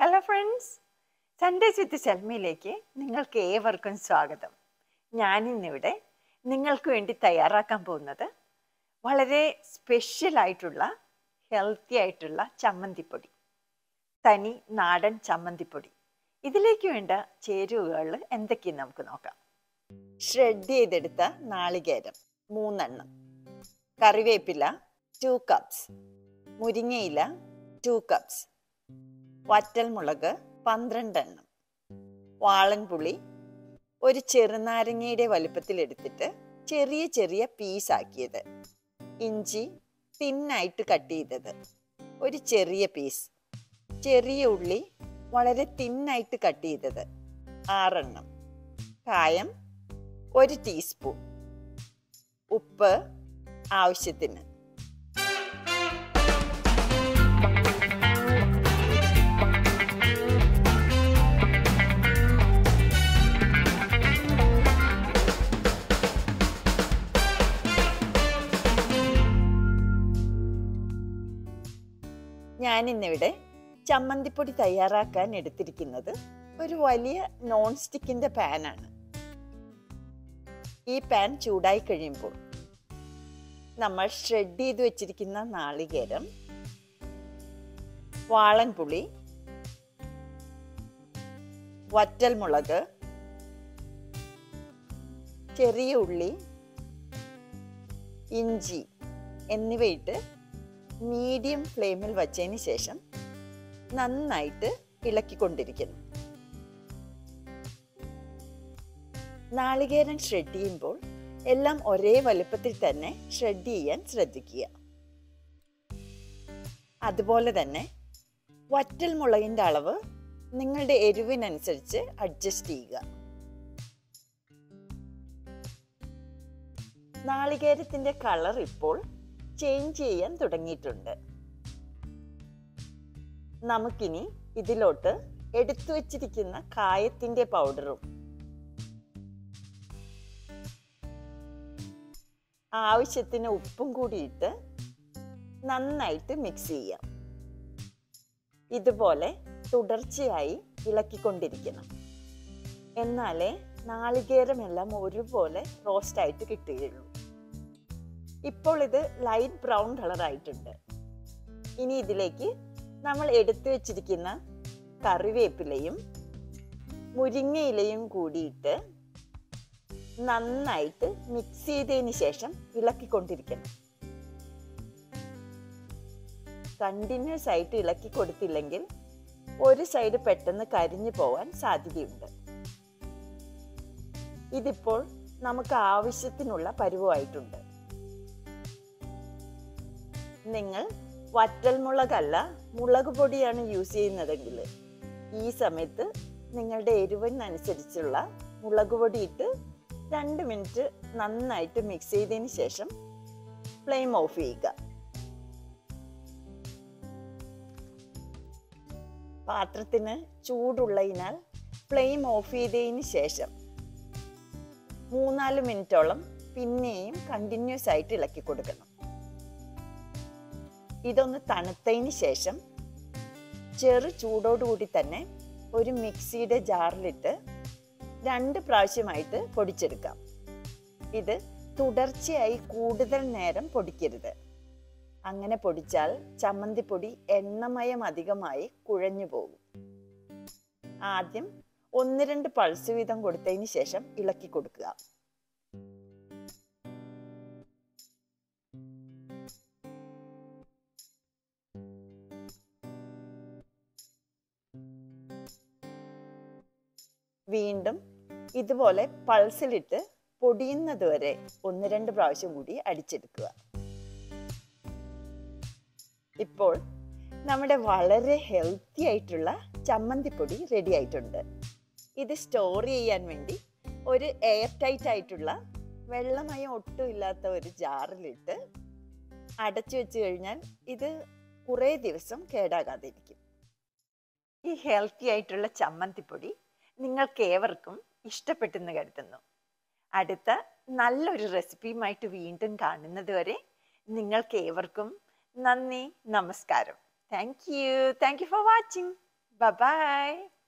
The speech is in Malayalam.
ഹലോ ഫ്രണ്ട്സ് സൺഡേസ് വിത്ത് സെൽമയിലേക്ക് നിങ്ങൾക്ക് ഏവർക്കും സ്വാഗതം ഞാനിന്നിവിടെ നിങ്ങൾക്ക് വേണ്ടി തയ്യാറാക്കാൻ പോകുന്നത് വളരെ സ്പെഷ്യൽ ആയിട്ടുള്ള ഹെൽത്തി ആയിട്ടുള്ള ചമ്മന്തിപ്പൊടി തനി നാടൻ ചമ്മന്തിപ്പൊടി ഇതിലേക്ക് വേണ്ട ചേരുവകൾ എന്തൊക്കെയെന്ന് നമുക്ക് നോക്കാം ഷ്രെഡ് ചെയ്തെടുത്ത നാളികേരം മൂന്നെണ്ണം കറിവേപ്പില ടു കപ്സ് മുരിങ്ങയില ടു കപ്സ് വറ്റൽമുളക് പന്ത്രണ്ടെണ്ണം വാളൻപുളി ഒരു ചെറുനാരങ്ങയുടെ വലുപ്പത്തിൽ എടുത്തിട്ട് ചെറിയ ചെറിയ പീസാക്കിയത് ഇഞ്ചി തിന്നായിട്ട് കട്ട് ചെയ്തത് ഒരു ചെറിയ പീസ് ചെറിയ ഉള്ളി വളരെ തിന്നായിട്ട് കട്ട് ചെയ്തത് ആറെണ്ണം കായം ഒരു ടീസ്പൂൺ ഉപ്പ് ആവശ്യത്തിന് ഞാനിന്നിവിടെ ചമ്മന്തിപ്പൊടി തയ്യാറാക്കാൻ എടുത്തിരിക്കുന്നത് ഒരു വലിയ നോൺ സ്റ്റിക്കിന്റെ പാനാണ് ഈ പാൻ ചൂടായി കഴിയുമ്പോൾ നമ്മൾ ഷ്രെഡ് ചെയ്ത് വെച്ചിരിക്കുന്ന നാളികേരം വാളൻപുളി വറ്റൽമുളക് ചെറിയ ഉള്ളി ഇഞ്ചി എന്നിവയിട്ട് മീഡിയം ഫ്ലെയിമിൽ വച്ചതിന് ശേഷം നന്നായിട്ട് ഇളക്കിക്കൊണ്ടിരിക്കുന്നു നാളികേരം ഷ്രെഡ് ചെയ്യുമ്പോൾ എല്ലാം ഒരേ വലുപ്പത്തിൽ തന്നെ ഷ്രെഡ് ചെയ്യാൻ ശ്രദ്ധിക്കുക അതുപോലെ തന്നെ വറ്റൽ മുളകിൻ്റെ അളവ് നിങ്ങളുടെ എരിവിനനുസരിച്ച് അഡ്ജസ്റ്റ് ചെയ്യുക നാളികേരത്തിന്റെ കളർ ഇപ്പോൾ ചേഞ്ച് ചെയ്യാൻ തുടങ്ങിയിട്ടുണ്ട് നമുക്കിനി ഇതിലോട്ട് എടുത്തു വച്ചിരിക്കുന്ന കായത്തിന്റെ പൗഡറും ആവശ്യത്തിന് ഉപ്പും കൂടിയിട്ട് നന്നായിട്ട് മിക്സ് ചെയ്യാം ഇതുപോലെ തുടർച്ചയായി ഇളക്കിക്കൊണ്ടിരിക്കണം എന്നാലേ നാളികേരമെല്ലാം ഒരുപോലെ റോസ്റ്റായിട്ട് കിട്ടുകയുള്ളൂ ഇപ്പോൾ ഇത് ലൈറ്റ് ബ്രൗൺ കളർ ആയിട്ടുണ്ട് ഇനി ഇതിലേക്ക് നമ്മൾ എടുത്തു വെച്ചിരിക്കുന്ന കറിവേപ്പിലയും മുരിങ്ങയിലയും കൂടിയിട്ട് നന്നായിട്ട് മിക്സ് ചെയ്തതിന് ശേഷം ഇളക്കിക്കൊണ്ടിരിക്കണം കണ്ടിന്യൂസ് ആയിട്ട് ഇളക്കി കൊടുത്തില്ലെങ്കിൽ ഒരു സൈഡ് പെട്ടെന്ന് കരിഞ്ഞു പോവാൻ സാധ്യതയുണ്ട് ഇതിപ്പോൾ നമുക്ക് ആവശ്യത്തിനുള്ള പരുവമായിട്ടുണ്ട് നിങ്ങൾ വറ്റൽമുളകല്ല മുളക് പൊടിയാണ് യൂസ് ചെയ്യുന്നതെങ്കിൽ ഈ സമയത്ത് നിങ്ങളുടെ എരിവിനനുസരിച്ചുള്ള മുളക് പൊടി ഇട്ട് രണ്ട് മിനിറ്റ് നന്നായിട്ട് മിക്സ് ചെയ്തതിന് ശേഷം ഫ്ലെയിം ഓഫ് ചെയ്യുക പാത്രത്തിന് ചൂടുള്ളതിനാൽ ഫ്ലെയിം ഓഫ് ചെയ്തതിന് ശേഷം മൂന്നാല് മിനിറ്റോളം പിന്നെയും കണ്ടിന്യൂസ് ആയിട്ട് ഇളക്കി കൊടുക്കണം ഇതൊന്ന് തണുത്തതിന് ശേഷം ചെറു ചൂടോടുകൂടി തന്നെ ഒരു മിക്സിയുടെ ജാറിലിട്ട് രണ്ട് പ്രാവശ്യമായിട്ട് പൊടിച്ചെടുക്കാം ഇത് തുടർച്ചയായി കൂടുതൽ നേരം പൊടിക്കരുത് അങ്ങനെ പൊടിച്ചാൽ ചമ്മന്തിപ്പൊടി എണ്ണമയം അധികമായി കുഴഞ്ഞു പോകും ആദ്യം ഒന്ന് രണ്ട് പൾസ് വീതം കൊടുത്തതിന് ശേഷം ഇളക്കി കൊടുക്കുക വീണ്ടും ഇതുപോലെ പൾസിലിട്ട് പൊടിയുന്നത് വരെ ഒന്ന് രണ്ട് പ്രാവശ്യം കൂടി അടിച്ചെടുക്കുക ഇപ്പോൾ നമ്മുടെ വളരെ ഹെൽത്തി ആയിട്ടുള്ള ചമ്മന്തിപ്പൊടി റെഡി ആയിട്ടുണ്ട് ഇത് സ്റ്റോർ ചെയ്യാൻ വേണ്ടി ഒരു എയർ ടൈറ്റ് ആയിട്ടുള്ള വെള്ളമയം ഒട്ടും ഇല്ലാത്ത ഒരു ജാറിലിട്ട് അടച്ചു വെച്ച് കഴിഞ്ഞാൽ ഇത് കുറേ ദിവസം കേടാകാതിരിക്കും ഈ ഹെൽത്തി ആയിട്ടുള്ള ചമ്മന്തിപ്പൊടി നിങ്ങൾക്ക് ഏവർക്കും ഇഷ്ടപ്പെട്ടെന്ന് കരുതുന്നു അടുത്ത നല്ലൊരു റെസിപ്പിയുമായിട്ട് വീണ്ടും കാണുന്നത് വരെ നിങ്ങൾക്ക് ഏവർക്കും നന്ദി നമസ്കാരം thank you thank you for watching by